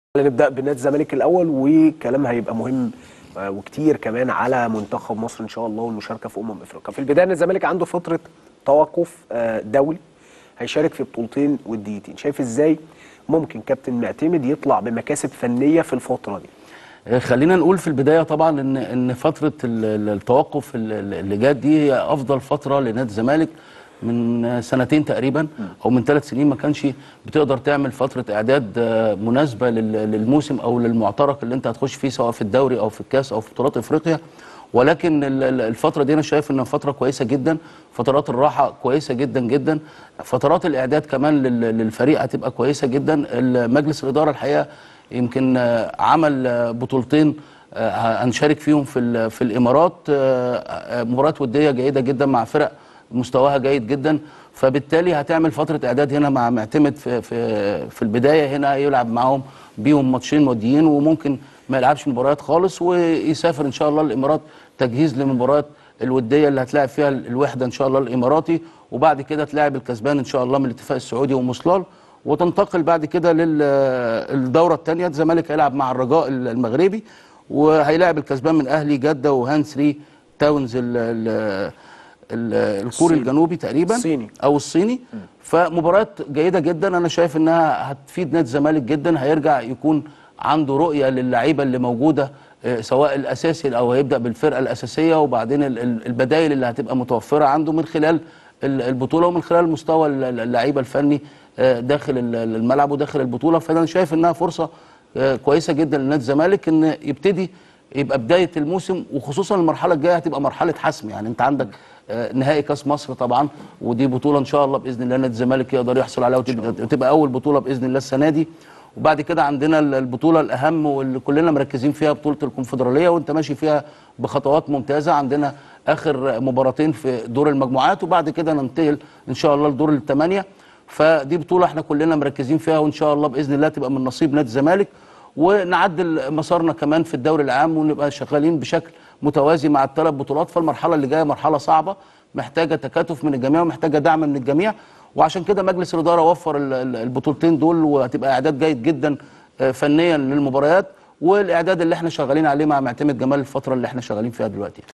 نبدا بنادي الزمالك الاول وكلام هيبقى مهم آه، وكتير كمان على منتخب مصر ان شاء الله والمشاركه في امم افريقيا في البدايه نادي الزمالك عنده فتره توقف آه، دولي هيشارك في بطولتين وديتين شايف ازاي ممكن كابتن معتمد يطلع بمكاسب فنيه في الفتره دي خلينا نقول في البدايه طبعا ان ان فتره ال- ال- التوقف ال- ال- اللي جات دي هي افضل فتره لنادي الزمالك من سنتين تقريبا او من ثلاث سنين ما كانش بتقدر تعمل فتره اعداد آه، مناسبه لل- للموسم او للمعترك اللي انت هتخش فيه سواء في الدوري او في الكاس او في بطولات افريقيا ولكن ال- ال- الفتره دي انا شايف انها فتره كويسه جدا فترات الراحه كويسه جدا جدا فترات الاعداد كمان لل- للفريق هتبقى كويسه جدا مجلس الاداره الحقيقه يمكن آه، عمل آه، بطولتين آه، هنشارك فيهم في ال- في الامارات آه، آه، مباريات وديه جيده جدا مع فرق مستواها جيد جدا فبالتالي هتعمل فتره اعداد هنا مع معتمد في في في البدايه هنا يلعب معاهم بيهم ماتشين وديين وممكن ما يلعبش مباريات خالص ويسافر ان شاء الله الامارات تجهيز لمباريات الوديه اللي هتلاعب فيها الوحده ان شاء الله الاماراتي وبعد كده تلاعب الكسبان ان شاء الله من الاتفاق السعودي ومصلال وتنتقل بعد كده للدوره الثانيه الزمالك هيلعب مع الرجاء المغربي وهيلاعب الكسبان من اهلي جده وهان 3 تاونز ال- ال- ال- الكوري الجنوبي تقريبا الصيني. او الصيني فمباريات جيده جدا انا شايف انها هتفيد نادي الزمالك جدا هيرجع يكون عنده رؤيه للعيبه اللي موجوده آه، سواء الاساسي او هيبدا بالفرقه الاساسيه وبعدين ال- ال- البدائل اللي هتبقى متوفره عنده من خلال ال- البطوله ومن خلال مستوى ال- ال- اللعيبه الفني آه، داخل ال- الملعب وداخل البطوله فانا شايف انها فرصه آه، كويسه جدا لنادي الزمالك ان يبتدي يبقى بدايه الموسم وخصوصا المرحله الجايه هتبقى مرحله حسم يعني انت عندك آه، نهائي كاس مصر طبعا ودي بطوله ان شاء الله باذن الله نادي الزمالك يقدر يحصل عليها وتبقى, وتبقى اول بطوله باذن الله السنه دي وبعد كده عندنا ال- البطوله الاهم واللي كلنا مركزين فيها بطوله الكونفدراليه وانت ماشي فيها بخطوات ممتازه عندنا اخر مباراتين في دور المجموعات وبعد كده ننتقل ان شاء الله لدور الثمانيه فدي بطوله احنا كلنا مركزين فيها وان شاء الله باذن الله تبقى من نصيب نادي الزمالك ونعدل مسارنا كمان في الدوري العام ونبقى شغالين بشكل متوازي مع الثلاث بطولات فالمرحله اللي جايه مرحله صعبه محتاجه تكاتف من الجميع ومحتاجه دعم من الجميع وعشان كده مجلس الاداره وفر ال- ال- البطولتين دول وهتبقى اعداد جيد جدا آه، فنيا للمباريات والاعداد اللي احنا شغالين عليه مع معتمد جمال الفتره اللي احنا شغالين فيها دلوقتي